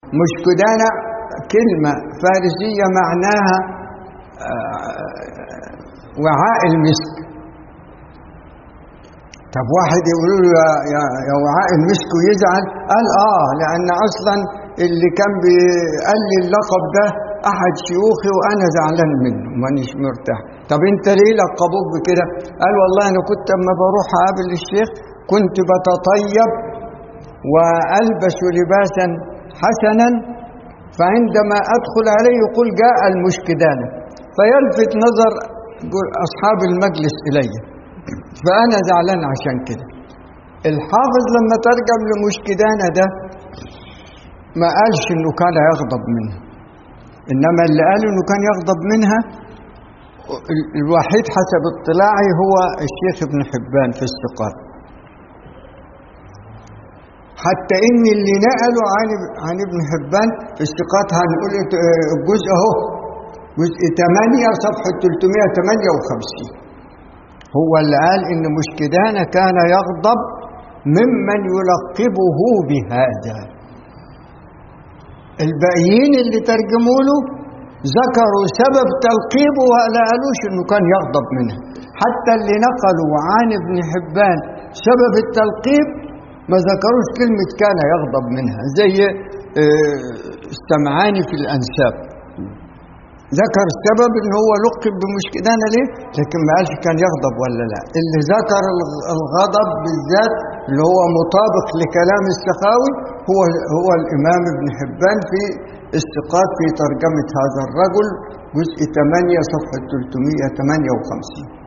مشكدانة كلمة فارسية معناها آه، وعاء المسك طب واحد يقول له يا, يا, يا وعاء المسك ويزعل قال اه لان اصلا اللي كان قال لي اللقب ده احد شيوخي وانا زعلان منه مانيش مرتاح طب انت ليه لقبوك بكده قال والله انا كنت اما بروح اقابل الشيخ كنت بتطيب والبس لباسا حسنا فعندما ادخل عليه يقول جاء المشكدان فيلفت نظر اصحاب المجلس الي فانا زعلان عشان كده الحافظ لما ترجم لمشكدانه ده ما قالش انه كان يغضب منها انما اللي قال انه كان يغضب منها الوحيد حسب اطلاعي هو الشيخ ابن حبان في الثقات حتى ان اللي نقلوا عن عن ابن حبان في الثقات هنقول الجزء اهو جزء 8 صفحه 358 هو اللي قال ان مشكدان كان يغضب ممن يلقبه بهذا الباقيين اللي ترجموا له ذكروا سبب تلقيبه ولا قالوش انه كان يغضب منها حتى اللي نقلوا عن ابن حبان سبب التلقيب ما ذكروش كلمة كان يغضب منها زي السمعاني في الأنساب ذكر السبب ان هو لقب بمشكدانة ليه لكن ما قالش كان يغضب ولا لا اللي ذكر الغضب بالذات اللي هو مطابق لكلام السخاوي هو هو الامام ابن حبان في الثقات في ترجمة هذا الرجل جزء 8 صفحة 358